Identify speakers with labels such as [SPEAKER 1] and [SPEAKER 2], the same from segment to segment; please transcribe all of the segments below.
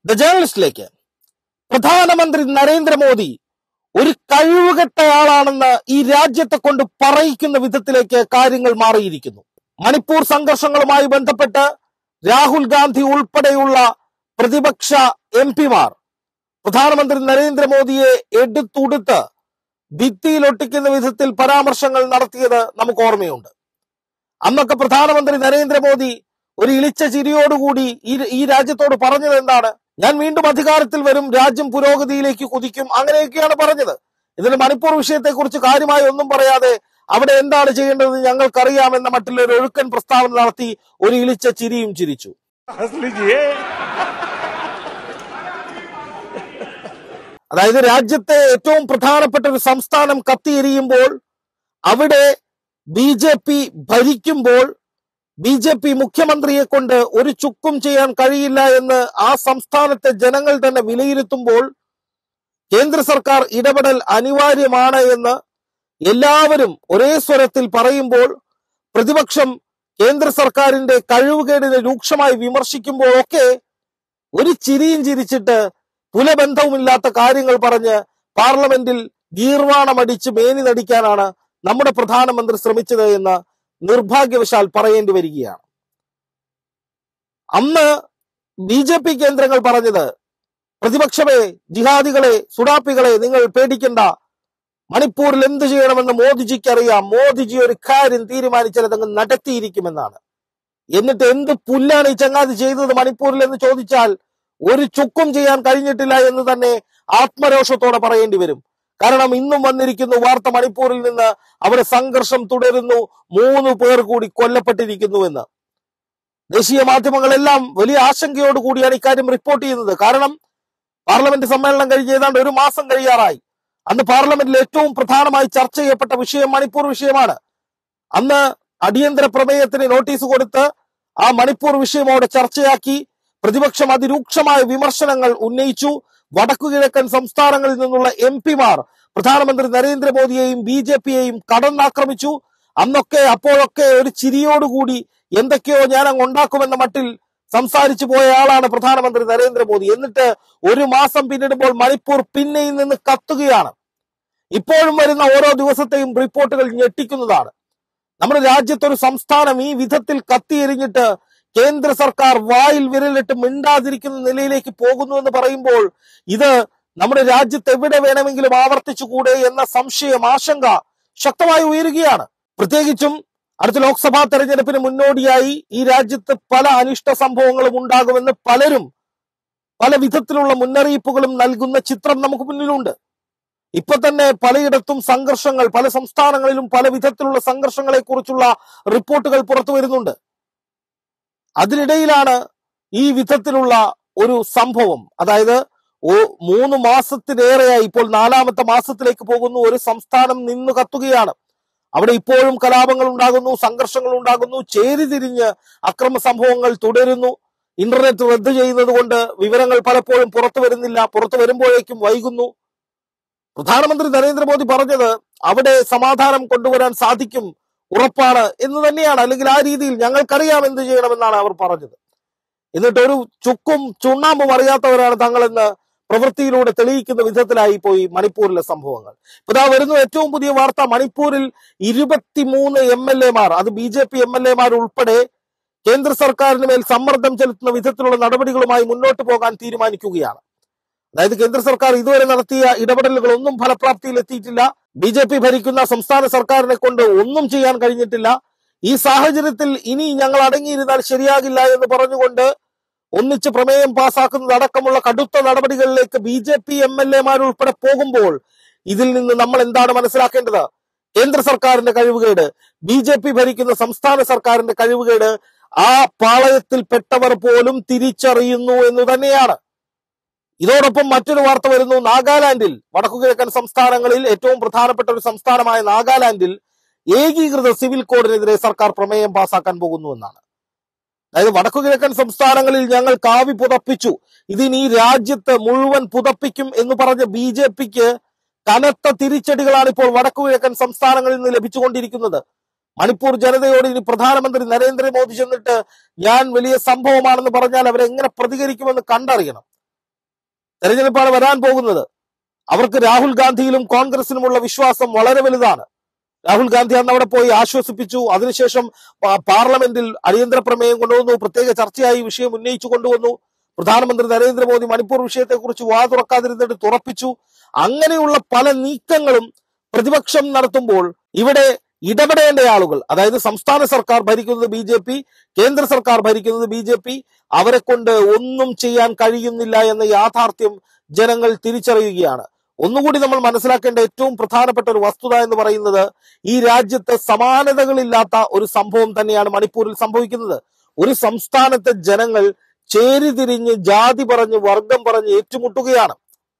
[SPEAKER 1] the ജേർണലിസ്റ്റിലേക്ക് പ്രധാനമന്ത്രി നരേന്ദ്രമോദി ഒരു കഴിവുകെട്ടയാളാണെന്ന് ഈ രാജ്യത്തെ കൊണ്ട് പറയിക്കുന്ന വിധത്തിലേക്ക് കാര്യങ്ങൾ മാറിയിരിക്കുന്നു മണിപ്പൂർ സംഘർഷങ്ങളുമായി ബന്ധപ്പെട്ട് രാഹുൽ ഗാന്ധി ഉൾപ്പെടെയുള്ള പ്രതിപക്ഷ എം പിമാർ പ്രധാനമന്ത്രി നരേന്ദ്രമോദിയെ എടുത്തുടുത്ത് ഭിത്തിയിലൊട്ടിക്കുന്ന വിധത്തിൽ പരാമർശങ്ങൾ നടത്തിയത് നമുക്ക് ഓർമ്മയുണ്ട് അന്നൊക്കെ പ്രധാനമന്ത്രി നരേന്ദ്രമോദി ഒരു ഇളിച്ച ചിരിയോടുകൂടി ഈ ഈ രാജ്യത്തോട് പറഞ്ഞത് എന്താണ് ഞാൻ വീണ്ടും അധികാരത്തിൽ വരും രാജ്യം പുരോഗതിയിലേക്ക് കുതിക്കും അങ്ങനെയൊക്കെയാണ് പറഞ്ഞത് ഇതിന് മണിപ്പൂർ വിഷയത്തെക്കുറിച്ച് കാര്യമായി ഒന്നും പറയാതെ അവിടെ എന്താണ് ചെയ്യേണ്ടത് ഞങ്ങൾക്കറിയാമെന്ന മറ്റുള്ള ഒരു ഒഴുക്കൻ പ്രസ്താവന നടത്തി ഒരു ഇളിച്ച ചിരിയും ചിരിച്ചു
[SPEAKER 2] हंस लीजिए
[SPEAKER 1] അതായത് രാജ്യത്തെ ഏറ്റവും പ്രധാനപ്പെട്ട ഒരു സംസ്ഥാനം കത്തിയെരിയുമ്പോൾ അവിടെ ബി ജെ പി ഭരിക്കുമ്പോൾ ബി ജെ പി മുഖ്യമന്ത്രിയെ കൊണ്ട് ഒരു ചുക്കും ചെയ്യാൻ കഴിയില്ല എന്ന് ആ സംസ്ഥാനത്തെ ജനങ്ങൾ തന്നെ വിലയിരുത്തുമ്പോൾ കേന്ദ്ര സർക്കാർ ഇടപെടൽ അനിവാര്യമാണ് എന്ന് എല്ലാവരും ഒരേ സ്വരത്തിൽ പറയുമ്പോൾ പ്രതിപക്ഷം കേന്ദ്ര സർക്കാരിന്റെ കഴിവുകേടിനെ രൂക്ഷമായി വിമർശിക്കുമ്പോഴൊക്കെ ഒരു ചിരിയും ചിരിച്ചിട്ട് പുലബന്ധവുമില്ലാത്ത കാര്യങ്ങൾ പറഞ്ഞ് പാർലമെന്റിൽ ഗീർവാണമടിച്ച് മേനി നടിക്കാനാണ് നമ്മുടെ പ്രധാനമന്ത്രി ശ്രമിച്ചത് എന്ന് നിർഭാഗ്യവശാൽ പറയേണ്ടി വരികയാണ് അന്ന് ബി ജെ പി കേന്ദ്രങ്ങൾ പറഞ്ഞത് പ്രതിപക്ഷമേ ജിഹാദികളെ സുഡാപ്പികളെ നിങ്ങൾ പേടിക്കണ്ട മണിപ്പൂരിൽ എന്ത് ചെയ്യണമെന്ന് മോദിജിക്ക് അറിയാം മോദിജി ഒരു കാര്യം തീരുമാനിച്ചാൽ അതങ്ങ് നടത്തിയിരിക്കുമെന്നാണ് എന്നിട്ട് എന്ത് പുല്ലാണ് ഈ ചങ്ങാതി ചെയ്തത് മണിപ്പൂരിൽ എന്ന് ചോദിച്ചാൽ ഒരു ചുക്കും ചെയ്യാൻ കഴിഞ്ഞിട്ടില്ല എന്ന് തന്നെ ആത്മരോഷത്തോടെ പറയേണ്ടി വരും കാരണം ഇന്നും വന്നിരിക്കുന്നു വാർത്ത മണിപ്പൂരിൽ നിന്ന് അവിടെ സംഘർഷം തുടരുന്നു മൂന്ന് പേർ കൂടി കൊല്ലപ്പെട്ടിരിക്കുന്നുവെന്ന് ദേശീയ മാധ്യമങ്ങളെല്ലാം വലിയ ആശങ്കയോട് കൂടിയാണ് ഇക്കാര്യം റിപ്പോർട്ട് ചെയ്യുന്നത് കാരണം പാർലമെന്റ് സമ്മേളനം കഴിഞ്ഞ് ഏതാണ്ട് ഒരു മാസം കഴിയാറായി അന്ന് പാർലമെന്റിൽ ഏറ്റവും പ്രധാനമായി ചർച്ച ചെയ്യപ്പെട്ട വിഷയം മണിപ്പൂർ വിഷയമാണ് അന്ന് അടിയന്തര പ്രമേയത്തിന് നോട്ടീസ് കൊടുത്ത് ആ മണിപ്പൂർ വിഷയം അവിടെ ചർച്ചയാക്കി പ്രതിപക്ഷം അതിരൂക്ഷമായ വിമർശനങ്ങൾ ഉന്നയിച്ചു വടക്കുകിഴക്കൻ സംസ്ഥാനങ്ങളിൽ നിന്നുള്ള എം പിമാർ പ്രധാനമന്ത്രി നരേന്ദ്രമോദിയെയും ബി ജെ പിയെയും കടന്നാക്രമിച്ചു അന്നൊക്കെ അപ്പോഴൊക്കെ ഒരു ചിരിയോടുകൂടി എന്തൊക്കെയോ ഞാൻ അങ്ങ് ഉണ്ടാക്കുമെന്ന മട്ടിൽ സംസാരിച്ചു പോയ ആളാണ് പ്രധാനമന്ത്രി നരേന്ദ്രമോദി എന്നിട്ട് ഒരു മാസം പിന്നിടുമ്പോൾ മണിപ്പൂർ പിന്നെയും നിന്ന് കത്തുകയാണ് ഇപ്പോഴും വരുന്ന ഓരോ ദിവസത്തെയും റിപ്പോർട്ടുകൾ ഞെട്ടിക്കുന്നതാണ് നമ്മുടെ രാജ്യത്തൊരു സംസ്ഥാനം ഈ വിധത്തിൽ കത്തിയെരിഞ്ഞിട്ട് കേന്ദ്ര സർക്കാർ വായിൽ വിരലിട്ട് മിണ്ടാതിരിക്കുന്ന നിലയിലേക്ക് പോകുന്നു എന്ന് പറയുമ്പോൾ ഇത് നമ്മുടെ രാജ്യത്ത് എവിടെ വേണമെങ്കിലും ആവർത്തിച്ചുകൂടെ എന്ന സംശയം ആശങ്ക ശക്തമായി ഉയരുകയാണ് പ്രത്യേകിച്ചും അടുത്ത ലോക്സഭാ തെരഞ്ഞെടുപ്പിന് മുന്നോടിയായി ഈ രാജ്യത്ത് പല അനിഷ്ട സംഭവങ്ങളും ഉണ്ടാകുമെന്ന് പലരും പല വിധത്തിലുള്ള മുന്നറിയിപ്പുകളും നൽകുന്ന ചിത്രം നമുക്ക് മുന്നിലുണ്ട് ഇപ്പൊ തന്നെ പലയിടത്തും സംഘർഷങ്ങൾ പല സംസ്ഥാനങ്ങളിലും പല വിധത്തിലുള്ള സംഘർഷങ്ങളെ കുറിച്ചുള്ള റിപ്പോർട്ടുകൾ പുറത്തു വരുന്നുണ്ട് അതിനിടയിലാണ് ഈ വിധത്തിലുള്ള ഒരു സംഭവം അതായത് ഓ- മൂന്ന് മാസത്തിലേറെയായി ഇപ്പോൾ നാലാമത്തെ മാസത്തിലേക്ക് പോകുന്നു ഒരു സംസ്ഥാനം നിന്നു കത്തുകയാണ് അവിടെ ഇപ്പോഴും കലാപങ്ങൾ ഉണ്ടാകുന്നു സംഘർഷങ്ങൾ ഉണ്ടാകുന്നു ചേരിതിരിഞ്ഞ് അക്രമ സംഭവങ്ങൾ തുടരുന്നു ഇന്റർനെറ്റ് റദ്ദ് ചെയ്യുന്നത് കൊണ്ട് വിവരങ്ങൾ പലപ്പോഴും പുറത്തു വരുന്നില്ല പുറത്തു വരുമ്പോഴേക്കും വൈകുന്നു പ്രധാനമന്ത്രി നരേന്ദ്രമോദി പറഞ്ഞത് അവിടെ സമാധാനം കൊണ്ടുവരാൻ സാധിക്കും ഉറപ്പാണ് എന്ന് തന്നെയാണ് അല്ലെങ്കിൽ ആ രീതിയിൽ ഞങ്ങൾക്കറിയാം എന്ത് ചെയ്യണമെന്നാണ് അവർ പറഞ്ഞത് എന്നിട്ട് ഒരു ചുക്കും ചുണ്ണാമ്പും അറിയാത്തവരാണ് തങ്ങളെന്ന് പ്രവൃത്തിയിലൂടെ തെളിയിക്കുന്ന വിധത്തിലായി പോയി മണിപ്പൂരിലെ സംഭവങ്ങൾ ഇപ്പൊ ഇതാ വരുന്നു ഏറ്റവും പുതിയ വാർത്ത മണിപ്പൂരിൽ ഇരുപത്തിമൂന്ന് എം എൽ എമാർ അത് B J P M L എമാർ ഉൾപ്പെടെ കേന്ദ്ര സർക്കാരിന് മേൽ സമ്മർദ്ദം ചെലുത്തുന്ന വിധത്തിലുള്ള നടപടികളുമായി മുന്നോട്ട് പോകാൻ തീരുമാനിക്കുകയാണ് അതായത് കേന്ദ്ര സർക്കാർ ഇതുവരെ നടത്തിയ ഇടപെടലുകൾ ഒന്നും ഫലപ്രാപ്തിയിൽ എത്തിയിട്ടില്ല ബി ജെ പി ഭരിക്കുന്ന സംസ്ഥാന സർക്കാരിനെ കൊണ്ട് ഒന്നും ചെയ്യാൻ കഴിഞ്ഞിട്ടില്ല ഈ സാഹചര്യത്തിൽ ഇനി ഞങ്ങൾ അടങ്ങിയിരുന്നാൽ ശരിയാകില്ല എന്ന് പറഞ്ഞുകൊണ്ട് ഒന്നിച്ച് പ്രമേയം പാസാക്കുന്നത് അടക്കമുള്ള കടുത്ത നടപടികളിലേക്ക് B J P M L എമാർ ഉൾപ്പെടെ പോകുമ്പോൾ ഇതിൽ നിന്ന് നമ്മൾ എന്താണ് മനസ്സിലാക്കേണ്ടത് കേന്ദ്ര സർക്കാരിന്റെ കഴിവുകേട് ബി ജെ പി ഭരിക്കുന്ന സംസ്ഥാന സർക്കാരിന്റെ കഴിവുകേട് ആ പാളയത്തിൽപ്പെട്ടവർ പോലും തിരിച്ചറിയുന്നു എന്ന് തന്നെയാണ് ഇതോടൊപ്പം മറ്റൊരു വാർത്ത വരുന്നു നാഗാലാൻഡിൽ വടക്കുകിഴക്കൻ സംസ്ഥാനങ്ങളിൽ ഏറ്റവും പ്രധാനപ്പെട്ട ഒരു സംസ്ഥാനമായ നാഗാലാൻഡിൽ ഏകീകൃത സിവിൽ കോഡിനെതിരെ സർക്കാർ പ്രമേയം പാസാക്കാൻ പോകുന്നു എന്നാണ് അതായത് വടക്കുകിഴക്കൻ സംസ്ഥാനങ്ങളിൽ ഞങ്ങൾ കാവി പുതപ്പിച്ചു ഇതിനി ഈ രാജ്യത്ത് മുഴുവൻ പുതപ്പിക്കും എന്ന് പറഞ്ഞ ബി ജെ പിക്ക് കനത്ത തിരിച്ചടികളാണ് ഇപ്പോൾ വടക്കുകിഴക്കൻ സംസ്ഥാനങ്ങളിൽ നിന്ന് ലഭിച്ചുകൊണ്ടിരിക്കുന്നത് മണിപ്പൂർ ജനതയോട് ഇനി പ്രധാനമന്ത്രി നരേന്ദ്രമോദി ചെന്നിട്ട് ഞാൻ വലിയ സംഭവമാണെന്ന് പറഞ്ഞാൽ അവരെങ്ങനെ പ്രതികരിക്കുമെന്ന് കണ്ടറിയണം തെരഞ്ഞെടുപ്പാണ് വരാൻ പോകുന്നത് അവർക്ക് രാഹുൽ ഗാന്ധിയിലും കോൺഗ്രസിനുമുള്ള വിശ്വാസം വളരെ വലുതാണ് രാഹുൽ ഗാന്ധി അന്ന് അവിടെ പോയി ആശ്വസിപ്പിച്ചു അതിനുശേഷം പാ- പാർലമെന്റിൽ അടിയന്തര പ്രമേയം കൊണ്ടുവന്നു പ്രത്യേക ചർച്ചയായി ഈ വിഷയം ഉന്നയിച്ചു കൊണ്ടുവന്നു പ്രധാനമന്ത്രി നരേന്ദ്രമോദി മണിപ്പൂർ വിഷയത്തെക്കുറിച്ച് വാ തുറക്കാതിരുന്നിട്ട് തുറപ്പിച്ചു അങ്ങനെയുള്ള പല നീക്കങ്ങളും പ്രതിപക്ഷം നടത്തുമ്പോൾ ഇവിടെ ഇടപെടേണ്ട ആളുകൾ അതായത് സംസ്ഥാന സർക്കാർ ഭരിക്കുന്നത് ബി ജെ പി കേന്ദ്ര സർക്കാർ ഭരിക്കുന്നത് ബി ജെ പി അവരെ കൊണ്ട് ഒന്നും ചെയ്യാൻ കഴിയുന്നില്ല എന്ന യാഥാർത്ഥ്യം ജനങ്ങൾ തിരിച്ചറിയുകയാണ് ഒന്നുകൂടി നമ്മൾ മനസ്സിലാക്കേണ്ട ഏറ്റവും പ്രധാനപ്പെട്ട ഒരു വസ്തുത എന്ന് പറയുന്നത് ഈ രാജ്യത്ത് സമാനതകളില്ലാത്ത ഒരു സംഭവം തന്നെയാണ് മണിപ്പൂരിൽ സംഭവിക്കുന്നത് ഒരു സംസ്ഥാനത്തെ ജനങ്ങൾ ചേരിതിരിഞ്ഞ് ജാതി പറഞ്ഞ് വർഗം പറഞ്ഞ് ഏറ്റുമുട്ടുകയാണ്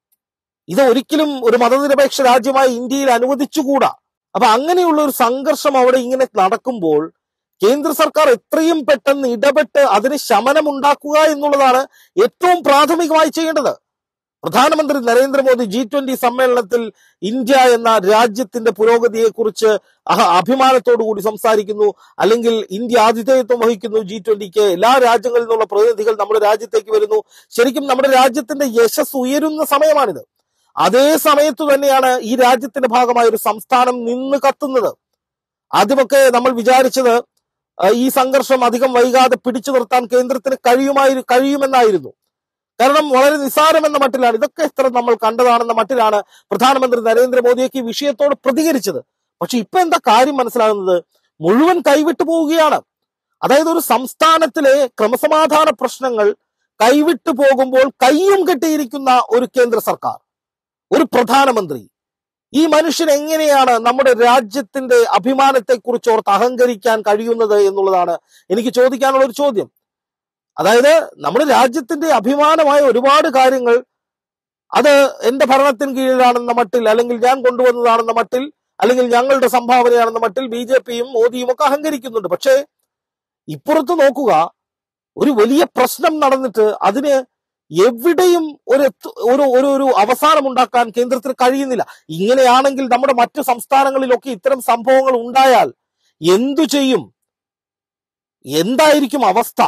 [SPEAKER 1] ഇത് ഒരിക്കലും ഒരു മതനിരപേക്ഷ രാജ്യമായി ഇന്ത്യയിൽ അനുവദിച്ചുകൂടാ അപ്പൊ അങ്ങനെയുള്ള ഒരു സംഘർഷം അവിടെ ഇങ്ങനെ നടക്കുമ്പോൾ കേന്ദ്ര സർക്കാർ എത്രയും പെട്ടെന്ന് ഇടപെട്ട് അതിന് ശമനം ഉണ്ടാക്കുക എന്നുള്ളതാണ് ഏറ്റവും പ്രാഥമികമായി ചെയ്യേണ്ടത് പ്രധാനമന്ത്രി നരേന്ദ്രമോദി ജി ട്വന്റി സമ്മേളനത്തിൽ ഇന്ത്യ എന്ന രാജ്യത്തിന്റെ പുരോഗതിയെക്കുറിച്ച് അഹ അഭിമാനത്തോടു കൂടി സംസാരിക്കുന്നു അല്ലെങ്കിൽ ഇന്ത്യ ആതിഥേയത്വം വഹിക്കുന്നു ജി ട്വന്റിക്ക് എല്ലാ രാജ്യങ്ങളിൽ നിന്നുള്ള പ്രതിനിധികൾ നമ്മുടെ രാജ്യത്തേക്ക് വരുന്നു ശരിക്കും നമ്മുടെ രാജ്യത്തിന്റെ യശസ് ഉയരുന്ന സമയമാണിത് അതേ സമയത്ത് തന്നെയാണ് ഈ രാജ്യത്തിന്റെ ഭാഗമായ ഒരു സംസ്ഥാനം നിന്ന് കത്തുന്നത് ആദ്യമൊക്കെ നമ്മൾ വിചാരിച്ചത് ആ, ഈ സംഘർഷം അധികം വൈകാതെ പിടിച്ചു നിർത്താൻ കേന്ദ്രത്തിന് കഴിയുമായി കഴിയുമെന്നായിരുന്നു കാരണം വളരെ നിസ്സാരമെന്ന മട്ടിലാണ് ഇതൊക്കെ എത്ര നമ്മൾ കണ്ടതാണെന്ന മട്ടിലാണ് പ്രധാനമന്ത്രി നരേന്ദ്രമോദിയൊക്കെ ഈ വിഷയത്തോട് പ്രതികരിച്ചത് പക്ഷെ ഇപ്പൊ എന്താ കാര്യം മനസ്സിലാകുന്നത് മുഴുവൻ കൈവിട്ടു പോവുകയാണ് അതായത് ഒരു സംസ്ഥാനത്തിലെ ക്രമസമാധാന പ്രശ്നങ്ങൾ കൈവിട്ടു പോകുമ്പോൾ കയ്യും കെട്ടിയിരിക്കുന്ന ഒരു കേന്ദ്ര സർക്കാർ ഒരു പ്രധാനമന്ത്രി ഈ മനുഷ്യൻ എങ്ങനെയാണ് നമ്മുടെ രാജ്യത്തിന്റെ അഭിമാനത്തെ കുറിച്ച് ഓർത്ത് അഹങ്കരിക്കാൻ കഴിയുന്നത് എന്നുള്ളതാണ് എനിക്ക് ചോദിക്കാനുള്ള ഒരു ചോദ്യം അതായത് നമ്മുടെ രാജ്യത്തിന്റെ അഭിമാനമായ ഒരുപാട് കാര്യങ്ങൾ അത് എന്റെ ഭരണത്തിന് കീഴിലാണെന്ന മട്ടിൽ അല്ലെങ്കിൽ ഞാൻ കൊണ്ടുവന്നതാണെന്ന മട്ടിൽ അല്ലെങ്കിൽ ഞങ്ങളുടെ സംഭാവനയാണെന്ന മട്ടിൽ ബി ജെ പിയും മോദിയും ഒക്കെ അഹങ്കരിക്കുന്നുണ്ട് പക്ഷേ ഇപ്പുറത്ത് നോക്കുക ഒരു വലിയ പ്രശ്നം നടന്നിട്ട് അതിന് എവിടെയും ഒരു എത്ത്- ഒരു ഒരു ഒരു അവസാനം ഉണ്ടാക്കാൻ കേന്ദ്രത്തിന് കഴിയുന്നില്ല ഇങ്ങനെയാണെങ്കിൽ നമ്മുടെ മറ്റു സംസ്ഥാനങ്ങളിലൊക്കെ ഇത്തരം സംഭവങ്ങൾ ഉണ്ടായാൽ എന്തു ചെയ്യും എന്തായിരിക്കും അവസ്ഥ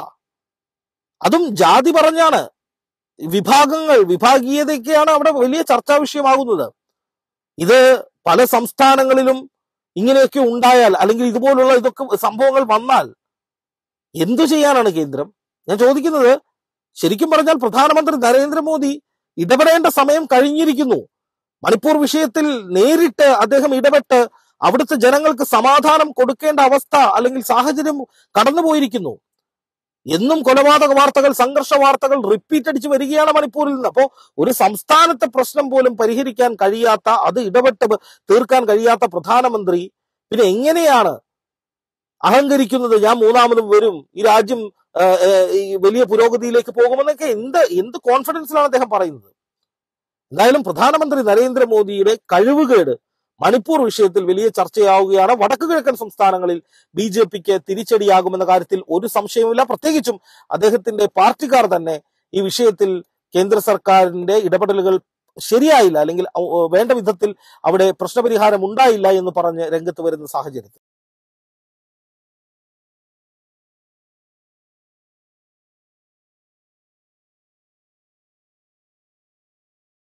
[SPEAKER 1] അതും ജാതി പറഞ്ഞാണ് വിഭാഗങ്ങൾ വിഭാഗീയതയൊക്കെയാണ് അവിടെ വലിയ ചർച്ചാ വിഷയമാകുന്നത് ഇത് പല സംസ്ഥാനങ്ങളിലും ഇങ്ങനെയൊക്കെ ഉണ്ടായാൽ അല്ലെങ്കിൽ ഇതുപോലുള്ള ഇതൊക്കെ സംഭവങ്ങൾ വന്നാൽ എന്തു ചെയ്യാനാണ് കേന്ദ്രം ഞാൻ ചോദിക്കുന്നത് ശരിക്കും പറഞ്ഞാൽ പ്രധാനമന്ത്രി നരേന്ദ്രമോദി ഇടപെടേണ്ട സമയം കഴിഞ്ഞിരിക്കുന്നു മണിപ്പൂർ വിഷയത്തിൽ നേരിട്ട് അദ്ദേഹം ഇടപെട്ട് അവിടുത്തെ ജനങ്ങൾക്ക് സമാധാനം കൊടുക്കേണ്ട അവസ്ഥ അല്ലെങ്കിൽ സാഹചര്യം കടന്നുപോയിരിക്കുന്നു എന്നും കൊലപാതക വാർത്തകൾ സംഘർഷ വാർത്തകൾ റിപ്പീറ്റ് അടിച്ച് വരികയാണ് മണിപ്പൂരിൽ നിന്ന് അപ്പോ ഒരു സംസ്ഥാനത്തെ പ്രശ്നം പോലും പരിഹരിക്കാൻ കഴിയാത്ത അത് ഇടപെട്ട് ബ- തീർക്കാൻ കഴിയാത്ത പ്രധാനമന്ത്രി പിന്നെ എങ്ങനെയാണ് അഹങ്കരിക്കുന്നത് ഞാൻ മൂന്നാമതും വരും ഈ രാജ്യം ആ, ആ, ഈ വലിയ പുരോഗതിയിലേക്ക് പോകുമെന്നൊക്കെ എന്ത് എന്ത് കോൺഫിഡൻസിലാണ് അദ്ദേഹം പറയുന്നത് എന്തായാലും പ്രധാനമന്ത്രി നരേന്ദ്രമോദിയുടെ കഴിവുകേട് മണിപ്പൂർ വിഷയത്തിൽ വലിയ ചർച്ചയാവുകയാണ് വടക്കു കിഴക്കൻ സംസ്ഥാനങ്ങളിൽ ബി ജെ പിക്ക് തിരിച്ചടിയാകുമെന്ന കാര്യത്തിൽ ഒരു സംശയവുമില്ല പ്രത്യേകിച്ചും അദ്ദേഹത്തിന്റെ പാർട്ടിക്കാർ തന്നെ ഈ വിഷയത്തിൽ കേന്ദ്ര സർക്കാരിന്റെ ഇടപെടലുകൾ ശരിയായില്ല അല്ലെങ്കിൽ അ- വേണ്ട വിധത്തിൽ അവിടെ പ്രശ്നപരിഹാരം ഉണ്ടായില്ല എന്ന് പറഞ്ഞ് രംഗത്ത് വരുന്ന സാഹചര്യത്തിൽ